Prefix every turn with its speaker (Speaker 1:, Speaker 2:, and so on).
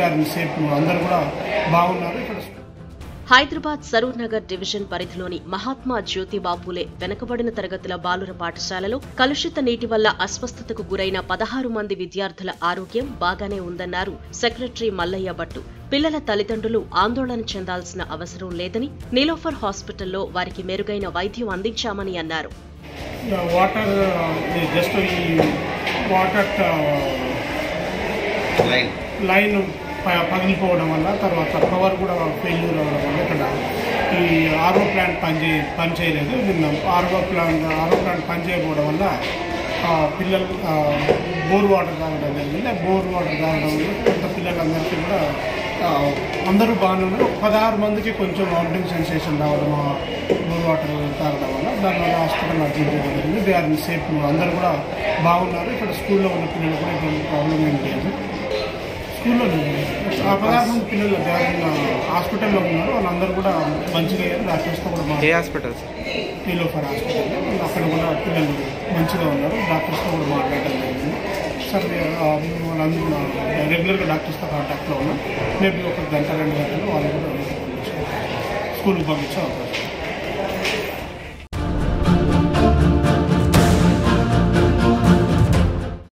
Speaker 1: Are in safe అందరూ కూడా బాగున్నారు ఇక్కడ
Speaker 2: హైదరాబాద్ సరూర్ నగర్ డివిజన్ పరిధిలోని మహాత్మా జ్యోతిబాపులే వెనుకబడిన తరగతుల బాలుర పాఠశాలలో కలుషిత నీటి వల్ల అస్వస్థతకు గురైన పదహారు మంది విద్యార్థుల ఆరోగ్యం బాగానే ఉందన్నారు సెక్రటరీ మల్లయ్య భట్టు పిల్లల తల్లిదండ్రులు ఆందోళన చెందాల్సిన అవసరం లేదని నీలోఫర్ హాస్పిటల్లో వారికి మెరుగైన వైద్యం అందించామని అన్నారు
Speaker 1: వాటర్ జస్ట్ ఈ వాటర్
Speaker 3: లైన్
Speaker 1: లైన్ ప- పగిలిపోవడం వల్ల తర్వాత పవర్ కూడా ఫెయిల్యూర్ అవ్వడం వల్ల ఇక్కడ ఈ ఆర్ఓ ప్లాంట్ పనిచే పనిచేయలేదు విన్నాం ఆర్ఓ ప్లాంట్ ఆర్ఓ ప్లాంట్ పనిచేయకపోవడం వల్ల ఆ, పిల్లలు ఆ, బోర్ వాటర్ తాగడం జరిగింది ఆ బోర్ వాటర్ తాగడం వల్ల కొంత పిల్లలందరికీ కూడా ఆ, అందరూ బాగానే ఉన్నారు ఒక పదహారు మందికి కొంచెం వామిటింగ్ సెన్సేషన్ రావడం ఆ బోర్ వాటర్ తాగడం వల్ల దానివల్ల హాస్పిటల్ అడ్మిట్ చేయడం జరిగింది దే ఆర్ సేఫ్ అందరూ కూడా బాగున్నారు ఇక్కడ స్కూల్లో ఉన్న పిల్లలు కూడా ఎటువంటి ప్రాబ్లం ఏం లేదు స్కూల్లో లేదు. ఆ పదహారు మంది పిల్లలు జాగ్రత్త హాస్పిటల్లో ఉన్నారు వాళ్ళందరూ కూడా మంచిగా అయ్యారు డాక్టర్స్తో కూడా
Speaker 3: ఏ
Speaker 1: మాట్లాడారు
Speaker 3: హాస్పిటల్స్
Speaker 1: నీలోఫర్ హాస్పిటల్ అక్కడ కూడా పిల్లలు మంచిగా ఉన్నారు డాక్టర్స్తో కూడా మాట్లాడడం జరిగింది సార్ ఆ, మేము వాళ్ళందరూ రెగ్యులర్గా డాక్టర్స్తో కాంటాక్ట్లో ఉన్నాం మేబీ ఒక గంట రెండు గంటలు వాళ్ళు కూడా స్కూల్కి పంపించే అవకాశం